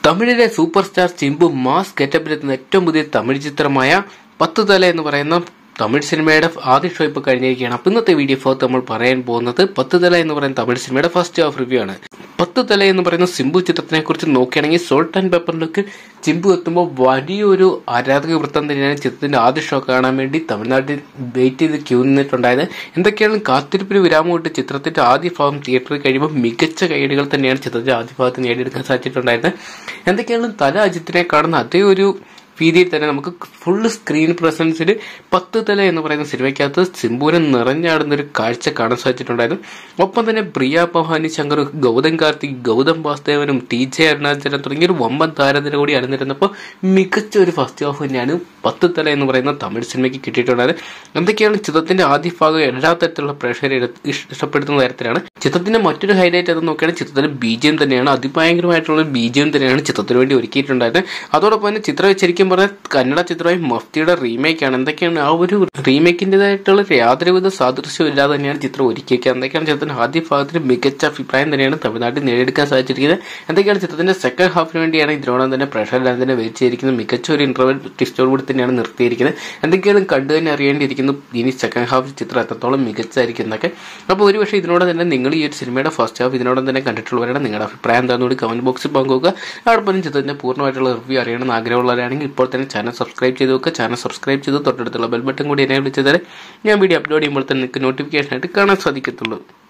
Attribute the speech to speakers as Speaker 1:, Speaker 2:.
Speaker 1: തമിഴിലെ super star Chimbu mass ഗെറ്റപ്പിലെത്തുന്ന ഏറ്റവും പുതിയ തമിഴ് ചിത്രമായ പത്ത് തല എന്ന് പറയുന്ന തമിഴ് സിനിമയുടെ ആദ്യ ഷോ ഇപ്പോൾ കഴിഞ്ഞിരിക്കുകയാണ് അപ്പോൾ ഇന്നത്തെ വീഡിയോ ഭാഗത്ത് നമ്മൾ പറയാൻ പോകുന്നത് പത്ത് തല എന്ന് പറയുന്ന തമിഴ് സിനിമയുടെ ഫസ്റ്റ് ഹാഫ് റിവ്യൂ ആണ് പത്ത് തല എന്ന് പറയുന്ന സിംബു ചിത്രത്തിനെ കുറിച്ച് നോക്കുകയാണെങ്കിൽ സോൾട്ട് ആൻഡ് പേപ്പറിലേക്ക് ചിമ്പു എത്തുമ്പോൾ വലിയൊരു ആരാധക വൃത്തം തന്നെയാണ് ചിത്രത്തിന്റെ ആദ്യ ഷോ കാണാൻ വേണ്ടി തമിഴ്നാട്ടിൽ വെയിറ്റ് ചെയ്ത് ക്യൂ നിന്നിട്ടുണ്ടായത് എന്തൊക്കെയാണ് കാത്തിരിപ്പിന് വിരാമം ഇട്ട് ചിത്രത്തിന്റെ ആദ്യ ഭാഗം തിയേറ്ററിൽ കഴിയുമ്പോൾ മികച്ച കൈയടികൾ തന്നെയാണ് ചിത്രത്തിന്റെ ആദ്യ ഭാഗത്ത് നേടിയെടുക്കാൻ സാധിച്ചിട്ടുണ്ടായത് എന്തൊക്കെയാണ് തല അജിത്തിനെ കാണുന്ന അതേ ഒരു രീതിയിൽ തന്നെ നമുക്ക് ഫുള്ള് സ്ക്രീൻ പ്രസൻസിൽ പത്ത് തല എന്ന് പറയുന്ന സിനിമയ്ക്കകത്ത് സിംബുവിനെ നിറഞ്ഞാടുന്ന ഒരു കാഴ്ച കാണാൻ സാധിച്ചിട്ടുണ്ടായിരുന്നു ഒപ്പം തന്നെ പ്രിയ പവാനി ശങ്കർ ഗൗതം കാർത്തിക് ഗൗതം വാസുദേവനും ടി ജെ അരുണാചലൻ തുടങ്ങിയ ഒരു വമ്പൻ താരത്തിന് കൂടി അണിനിരുന്നപ്പോൾ മികച്ച ഒരു ഫസ്റ്റ് ഹാഫ് തന്നെയാണ് പത്ത് തല എന്ന് പറയുന്ന തമിഴ് സിനിമയ്ക്ക് കിട്ടിയിട്ടുണ്ടായത് എന്തൊക്കെയാണ് ചിത്രത്തിന്റെ ആദ്യ ഭാഗം എല്ലാ തരത്തിലുള്ള പ്രേക്ഷകരെ ഇട- ഇഷ്- ഇഷ്ടപ്പെടുന്ന തരത്തിലാണ് ചിത്രത്തിന്റെ മറ്റൊരു ഹൈലൈറ്റ് അത് നോക്കുകയാണെങ്കിൽ ചിത്രത്തിന്റെ ബീജിയം തന്നെയാണ് അതിഭയങ്കരമായിട്ടുള്ള ഒരു ബീജിയം തന്നെയാണ് ചിത്രത്തിന് വേണ്ടി ഒരുക്കിയിട്ടുണ്ടായത് അതോടൊപ്പം തന്നെ ചിത്രം ശരിക്കും പറഞ്ഞാൽ കന്നഡ ചിത്രമായി മഫ്തിയുടെ റീമേക്കാണ് എന്തൊക്കെയാണ് ആ ഒരു റീമേക്കിൻ്റെതായിട്ടുള്ള യാതൊരുവിധ സാദൃശ്യവും ഇല്ലാതെ തന്നെയാണ് ചിത്രം ഒരുക്കിയിരിക്കുക എന്തൊക്കെയാണ് ചിത്രത്തിന്റെ ആദ്യ ഭാഗത്തിന് മികച്ച അഭിപ്രായം തന്നെയാണ് തമിഴ്നാട്ടിൽ നേടിയെടുക്കാൻ സാധിച്ചിരിക്കുന്നത് എന്തൊക്കെയാണ് ചിത്രത്തിന്റെ സെക്കൻഡ് ഹാഫിന് വേണ്ടിയാണ് ഇതിനോടൊപ്പം തന്നെ പ്രേക്ഷകരെല്ലാം തന്നെ വെയിറ്റ് ചെയ്തിരിക്കുന്നത് മികച്ച ഒരു ഇന്റർവെൽ ടിസ്റ്റോട് കൂടി തന്നെയാണ് നിർത്തിയിരിക്കുന്നത് എന്തൊക്കെയാണ് കണ്ടു തന്നെ അറിയേണ്ടിയിരിക്കുന്നു ഇനി സെക്കൻഡ് ഹാഫ് ചിത്രം എത്രത്തോളം മികച്ചായിരിക്കും എന്നൊക്കെ അപ്പോൾ ഒരുപക്ഷെ ഇതിനോട് തന്നെ നിങ്ങൾ ഈ ഒരു സിനിമയുടെ ഫസ്റ്റ് ഹാഫ് ഇതിനോടൊപ്പം തന്നെ കണ്ടിട്ടുള്ളവരാണ് നിങ്ങളുടെ അഭിപ്രായം എന്താണെന്ന് കൂടി കമന്റ് ബോക്സിൽ പങ്കുവെക്കുക അതോടൊപ്പം ചിത്രത്തിന്റെ പൂർണ്ണമായിട്ടുള്ള റിവ്യൂ അറിയണമെന്ന് ആഗ്രഹമുള്ളവരാണെങ്കിൽ ഇപ്പോൾ തന്നെ ചാനൽ സബ്സ്ക്രൈബ് ചെയ്ത് വെക്കുക ചാനൽ സബ്സ്ക്രൈബ് ചെയ്ത് തൊട്ടടുത്തുള്ള ബെൽ ബട്ടൺ കൂടി എനേബിൾ ചെയ്താൽ ഞാൻ വീഡിയോ അപ്ലോഡ് ചെയ്യുമ്പോൾ തന്നെ നിങ്ങൾക്ക് നോട്ടിഫിക്കേഷൻ ആയിട്ട് കാണാൻ സാധിക്കത്തുള്ളൂ